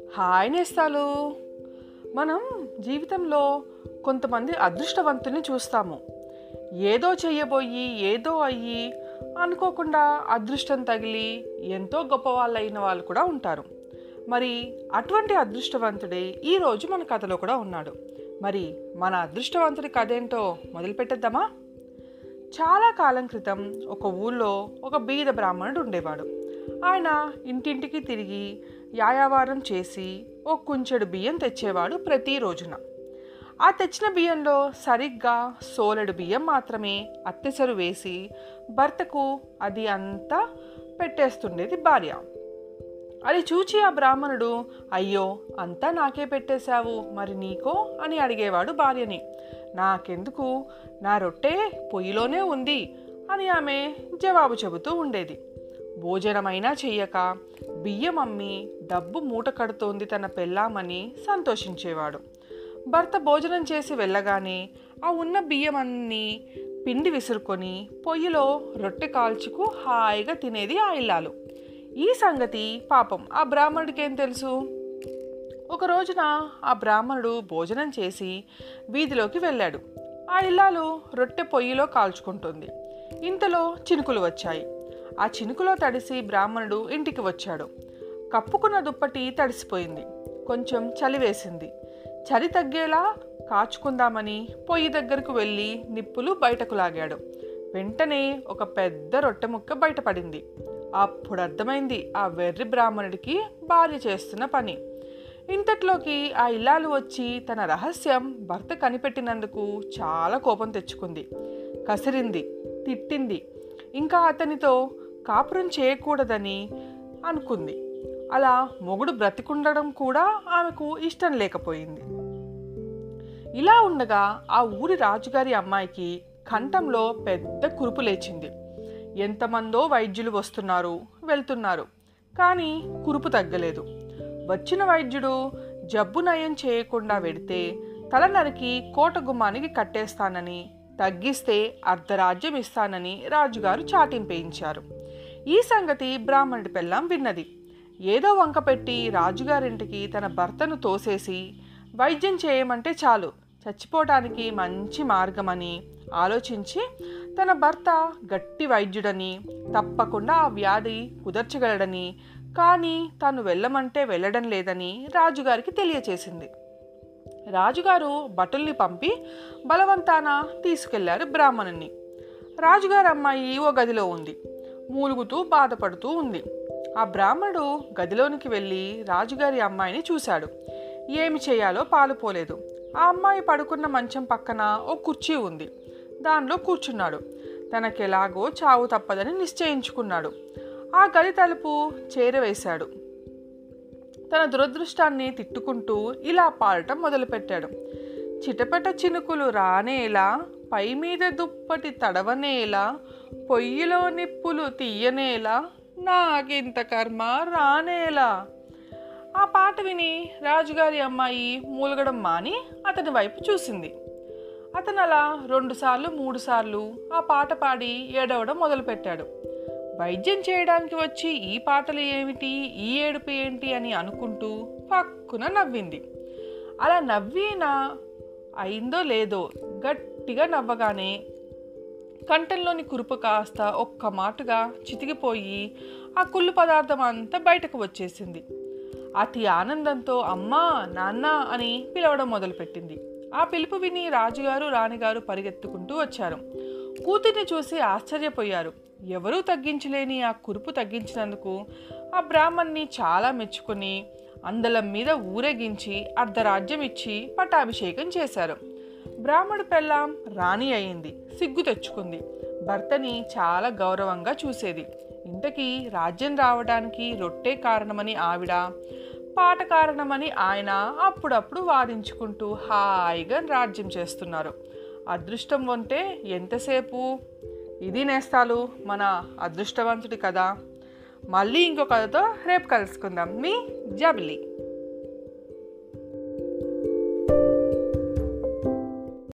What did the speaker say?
hi నేస్తాలు మనం జీవితంలో కొంతమంది అదృష్టవంతుని చూస్తాము ఏదో చెయ్యబోయి ఏదో అయ్యి అనుకోకుండా అదృష్టం తగిలి ఎంతో గొప్ప వాళ్ళు అయిన వాళ్ళు కూడా ఉంటారు మరి అటువంటి అదృష్టవంతుడే ఈరోజు మన కథలో కూడా ఉన్నాడు మరి మన అదృష్టవంతుడి కథ ఏంటో మొదలు పెట్టేద్దామా చాలా కాలం క్రితం ఒక ఊళ్ళో ఒక బీద బ్రాహ్మణుడు ఉండేవాడు ఆయన ఇంటింటికి తిరిగి యాయావారం చేసి ఓ కుంచెడు బియ్యం తెచ్చేవాడు ప్రతి రోజున ఆ తెచ్చిన బియ్యంలో సరిగ్గా సోలెడు బియ్యం మాత్రమే అత్తెసరు వేసి భర్తకు అది అంతా పెట్టేస్తుండేది భార్య అది చూచి ఆ బ్రాహ్మణుడు అయ్యో అంతా నాకే పెట్టేశావు మరి నీకో అని అడిగేవాడు భార్యని నాకెందుకు నా రొట్టె పొయ్యిలోనే ఉంది అని ఆమె జవాబు చెబుతూ ఉండేది భోజనమైనా చెయ్యక బియ్యం అమ్మి డబ్బు మూట కడుతోంది తన పెళ్ళామని సంతోషించేవాడు భర్త భోజనం చేసి వెళ్ళగానే ఆ ఉన్న బియ్యం అన్నీ పిండి విసురుకొని పొయ్యిలో రొట్టె కాల్చుకు హాయిగా తినేది ఆ ఇల్లాలు ఈ సంగతి పాపం ఆ బ్రాహ్మణుడికి ఏం తెలుసు ఒక రోజున ఆ బ్రాహ్మణుడు భోజనం చేసి వీధిలోకి వెళ్ళాడు ఆ ఇల్లాలు రొట్టె పొయ్యిలో కాల్చుకుంటుంది ఇంతలో చినుకులు వచ్చాయి ఆ చినుకులో తడిసి బ్రాహ్మణుడు ఇంటికి వచ్చాడు కప్పుకున్న దుప్పటి తడిసిపోయింది కొంచెం చలి వేసింది చలి తగ్గేలా కాచుకుందామని పొయ్యి దగ్గరకు వెళ్ళి నిప్పులు బయటకు లాగాడు వెంటనే ఒక పెద్ద రొట్టె ముక్క బయటపడింది అప్పుడు అర్థమైంది ఆ వెర్రి బ్రాహ్మణుడికి భార్య చేస్తున్న పని ఇంతట్లోకి ఆ ఇల్లాలు వచ్చి తన రహస్యం భర్త కనిపెట్టినందుకు చాలా కోపం తెచ్చుకుంది కసిరింది తిట్టింది ఇంకా అతనితో కాపురం చేయకూడదని అనుకుంది అలా మొగుడు బ్రతికుండడం కూడా ఆమెకు ఇష్టం లేకపోయింది ఇలా ఉండగా ఆ ఊరి రాజుగారి అమ్మాయికి కంఠంలో పెద్ద కురుపు లేచింది ఎంతమందో వైద్యులు వస్తున్నారు వెళ్తున్నారు కానీ కురుపు తగ్గలేదు వచ్చిన వైద్యుడు జబ్బు నయం చేయకుండా వెడితే తల నరికి కోట గుమ్మానికి కట్టేస్తానని తగ్గిస్తే అర్ధరాజ్యం ఇస్తానని రాజుగారు చాటింపేయించారు ఈ సంగతి బ్రాహ్మణుడి పెళ్ళాం విన్నది ఏదో వంక పెట్టి రాజుగారింటికి తన భర్తను తోసేసి వైద్యం చేయమంటే చాలు చచ్చిపోవటానికి మంచి మార్గమని ఆలోచించి తన భర్త గట్టి వైద్యుడని తప్పకుండా ఆ వ్యాధి కుదర్చగలడని కానీ తాను వెళ్ళమంటే వెళ్ళడం లేదని రాజుగారికి తెలియచేసింది రాజుగారు భటుల్ని పంపి బలవంతాన తీసుకెళ్లారు బ్రాహ్మణుని రాజుగారి అమ్మాయి ఓ గదిలో ఉంది మూలుగుతూ బాధపడుతూ ఉంది ఆ బ్రాహ్మణుడు గదిలోనికి వెళ్ళి రాజుగారి అమ్మాయిని చూశాడు ఏమి చేయాలో పాలుపోలేదు ఆ అమ్మాయి పడుకున్న మంచం పక్కన ఓ కుర్చీ ఉంది దానిలో కూర్చున్నాడు తనకెలాగో చావు తప్పదని నిశ్చయించుకున్నాడు ఆ గది తలుపు చేరవేశాడు తన దురదృష్టాన్ని తిట్టుకుంటూ ఇలా పాడటం మొదలుపెట్టాడు చిటపట చినుకులు రానేలా పై మీద దుప్పటి తడవనేలా పొయ్యిలో నిప్పులు తీయనేలా నాకింత కర్మ రానేలా ఆ పాట విని రాజుగారి అమ్మాయి మూలగడం మాని అతని వైపు చూసింది అతను అలా రెండుసార్లు మూడుసార్లు ఆ పాట పాడి ఏడవడం మొదలుపెట్టాడు వైద్యం చేయడానికి వచ్చి ఈ పాటలు ఏమిటి ఈ ఏడుపు ఏంటి అని అనుకుంటూ పక్కున నవ్వింది అలా నవ్వినా అయిందో లేదో గట్టిగా నవ్వగానే కంఠంలోని కురుపు కాస్త ఒక్క మాటుగా చితికిపోయి ఆ కుళ్ళు పదార్థం అంతా బయటకు వచ్చేసింది అతి ఆనందంతో అమ్మా నాన్న అని పిలవడం మొదలుపెట్టింది ఆ పిలుపు విని రాజుగారు రాణిగారు పరిగెత్తుకుంటూ వచ్చారు కూతుర్ని చూసి ఆశ్చర్యపోయారు ఎవరూ తగ్గించలేని ఆ కురుపు తగ్గించినందుకు ఆ బ్రాహ్మణ్ణి చాలా మెచ్చుకొని అందలం మీద ఊరేగించి అర్ధరాజ్యం ఇచ్చి పట్టాభిషేకం చేశారు బ్రాహ్మడు పెళ్ళాం రాణి అయింది సిగ్గు తెచ్చుకుంది భర్తని చాలా గౌరవంగా చూసేది ఇంతకీ రాజ్యం రావడానికి రొట్టె కారణమని ఆవిడ పాట కారణమని ఆయన అప్పుడప్పుడు వాదించుకుంటూ హాయిగా రాజ్యం చేస్తున్నారు అదృష్టం ఉంటే ఎంతసేపు ఇది నేస్తాలు మన అదృష్టవంతుడి కదా మళ్ళీ ఇంకో కథతో రేపు కలుసుకుందాం మీ జబ్లీ